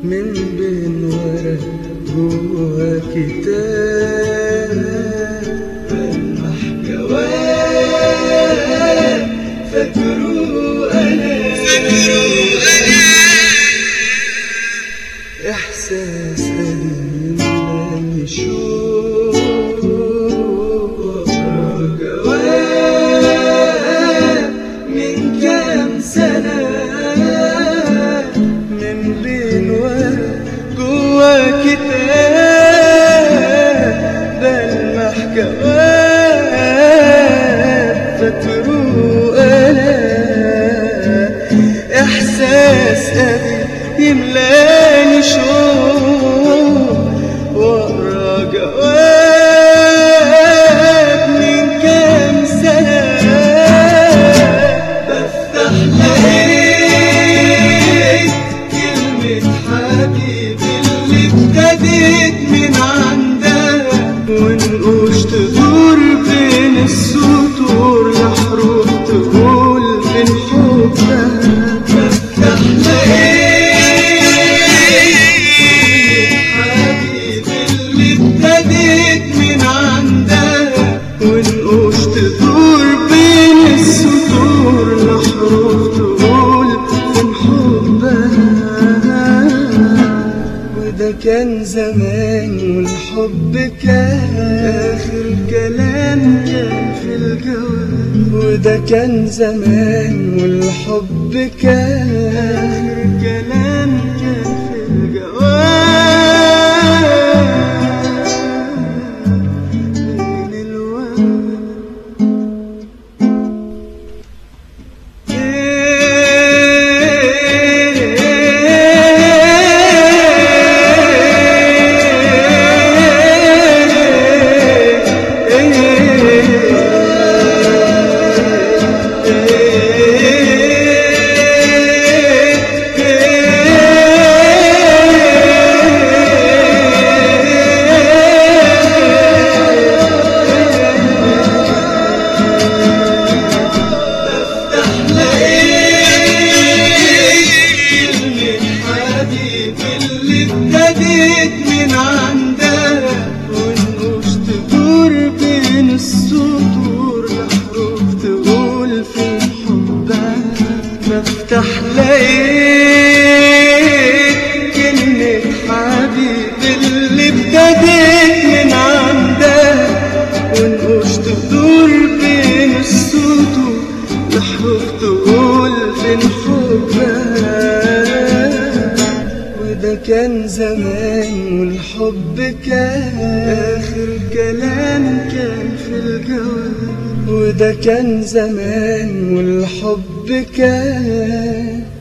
من بين ورق جوا كتاب بلمح جواب فاكره أنا إحساس قديم لن يشوف وأقرأ جواب من كام سنة من بين ورق جوا كتاب بلمح جواب فاكره أنا إحساس قديم يملاني شوق ورا جواب من كام سنة بفتح لقيت كلمة حبيبي اللي ابتديت من عندها ونقوش تدور بين السطور لحروف تقول من حبها بفتح لقيت حبيبي اللي ابتديت من عندها ونقوش تدور بين السطور لحروف تقول من حبها وده كان زمان والحب كان آخر كلام كان في الجواب وده كان زمان والحب كان آخر كلام كان في الجواب بين الورد كلمة حبيبي اللي ابتديت من عندها ونقوش تدور بين السطور لحروف تقول في حبها بفتح لقيت كلمة حبيبي اللي ابتديت من عندها ونقوش تدور بين السطور لحروف تقول فين حبها وده كان زمان والحب كان آخر كلام كان في الجواب وده كان زمان والحب كان